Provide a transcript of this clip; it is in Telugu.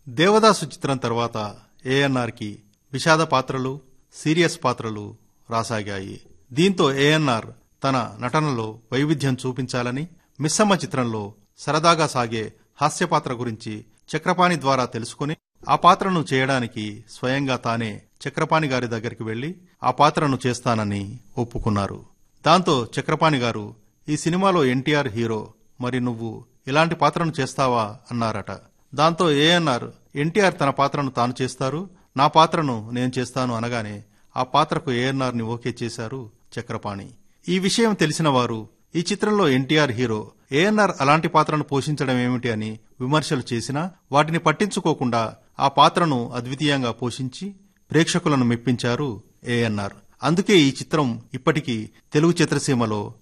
దేవదాసు చిత్రం తర్వాత ఏఎన్ఆర్కి విషాద పాత్రలు సీరియస్ పాత్రలు రాసాగాయి దీంతో ఏఎన్ఆర్ తన నటనలో వైవిధ్యం చూపించాలని మిస్సమ్మ చిత్రంలో సరదాగా సాగే హాస్య పాత్ర గురించి చక్రపాణి ద్వారా తెలుసుకుని ఆ పాత్రను చేయడానికి స్వయంగా తానే చక్రపాణి గారి దగ్గరికి వెళ్లి ఆ పాత్రను చేస్తానని ఒప్పుకున్నారు దాంతో చక్రపాణి గారు ఈ సినిమాలో ఎన్టీఆర్ హీరో మరి నువ్వు ఇలాంటి పాత్రను చేస్తావా అన్నారట దాంతో ఏఎన్ఆర్ ఎన్టీఆర్ తన పాత్రను తాను చేస్తారు నా పాత్రను నేను చేస్తాను అనగానే ఆ పాత్రకు ఏఎన్ఆర్ ని ఓకే చేశారు చక్రపాణి ఈ విషయం తెలిసిన వారు ఈ చిత్రంలో ఎన్టీఆర్ హీరో ఏఎన్ఆర్ అలాంటి పాత్రను పోషించడం ఏమిటి అని విమర్శలు చేసినా వాటిని పట్టించుకోకుండా ఆ పాత్రను అద్వితీయంగా పోషించి ప్రేక్షకులను మెప్పించారు ఏఎన్ఆర్ అందుకే ఈ చిత్రం ఇప్పటికీ తెలుగు చిత్రసీమలో